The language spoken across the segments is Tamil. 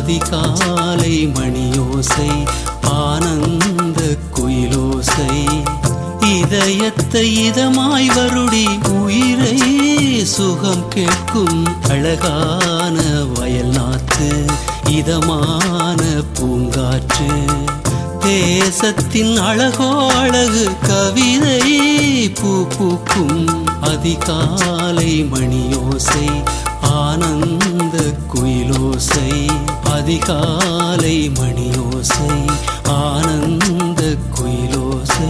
அதிகாலை மணியோசை ஆனந்த குயிலோசை இதயத்தை இதமாய் வருடி உயிரை சுகம் கேட்கும் அழகான வயல் நாத்து இதமான பூங்காற்று தேசத்தின் அழகோ அழகு கவிதை பூ பூக்கும் அதிகாலை மணியோசை ஆனந்த குயிலோசை அதிகாலை மணியோசை ஆனந்த குயிலோசை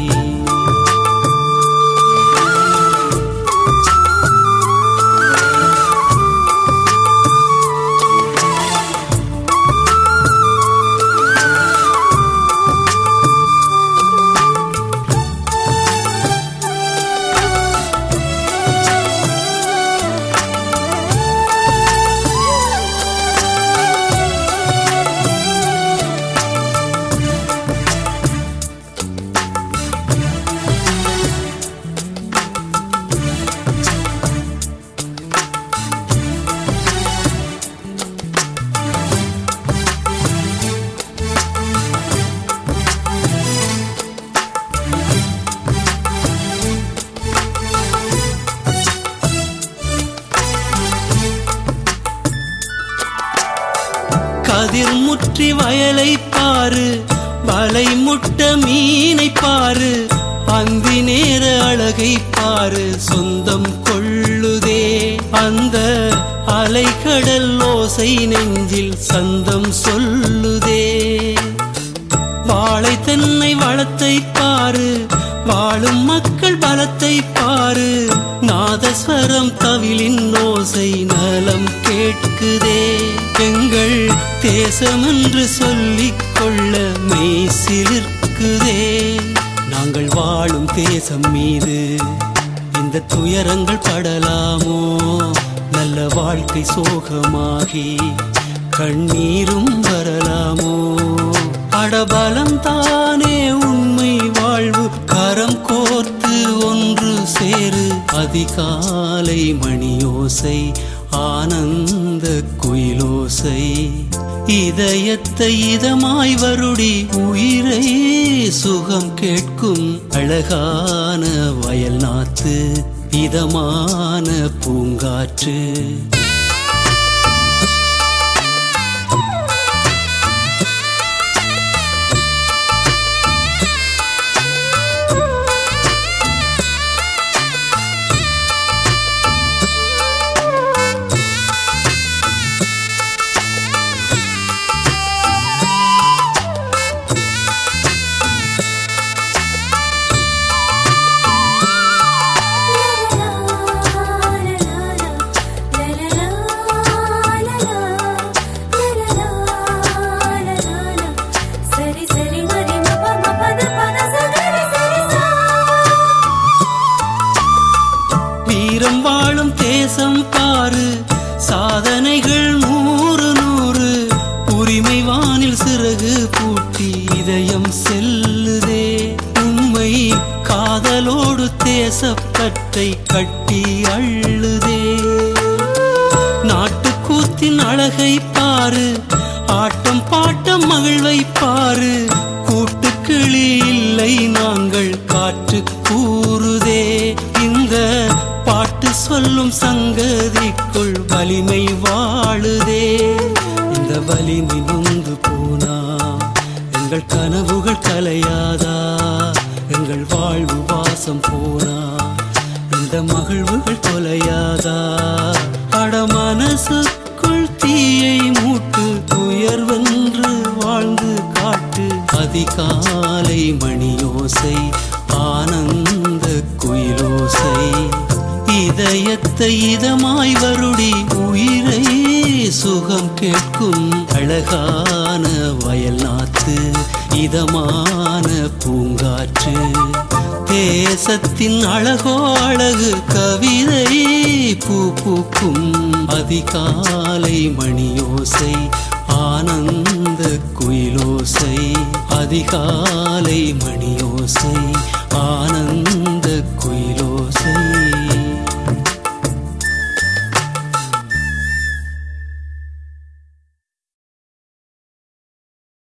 கதிர் முற்றி வயலை பாரு வலை முட்ட மீனை பாரு அந்தி நேர அழகை பாரு சொந்தம் கொள்ளுதே அந்த அலைக்கடல் ஓசை நெஞ்சில் சந்தம் சொல்லுதே வாழை தென்னை வளத்தை பாரு வாழும் மக்கள் பலத்தை பாரு நாதஸ்வரம் தவிலின் ஓசை நலம் கேட்குதே எங்கள் தேசம் என்று சொல்லிக் கொள்ள மெய் சிலிர்க்குதே நாங்கள் வாழும் தேசம் மீது இந்த துயரங்கள் படலாமோ நல்ல வாழ்க்கை சோகமாகி கண்ணீரும் வரலாமோ அடபலம் தானே உண்மை வாழ்வு கரம் கோர்த்து ஒன்று சேரு அதிகாலை மணியோசை ஆனந்த குயிலோசை இதயத்தை இதமாய் வருடி உயிரை சுகம் கேட்கும் அழகான வயல் நாத்து இதமான பூங்காற்று சரி சரி மரி மப மபத பத சகரி சரி சா வீரம் வாழும் தேசம் பாரு சாதனைகள் நூறு நூறு உரிமை வானில் சிறகு பூட்டி இதயம் செல்லுதே உண்மை காதலோடு தேசப்பற்றை கட்டி அள்ளுதே நாட்டுக்கூத்தின் அழகை பாரு ஆட்டம் பாட்டம் மகிழ்வை பாரு கூட்டுக்கிளி இல்லை நாங்கள் காற்று கூறுதே இந்த பாட்டு சொல்லும் சங்கதிக்குள் வலிமை வாழுதே இந்த வலிமை நொந்து போனா எங்கள் கனவுகள் கலையாதா எங்கள் வாழ்வு வாசம் போனா இந்த மகிழ்வுகள் தொலையாதா அட மனசுக்குள் தீயை மூட்டு உயர்வென்று வாழ்ந்து காட்டு அதிகாலை மணியோசை ஆனந்த குயிலோசை இதயத்தை இதமாய் வருடி உயிரை சுகம் கேட்கும் அழகான வயல் நாத்து இதமான பூங்காற்று தேசத்தின் அழகோ அழகு கவிதை பூ பூக்கும் அதிகாலை மணியோசை ஆனந்த குயிலோசை அதிகாலை மணியோசை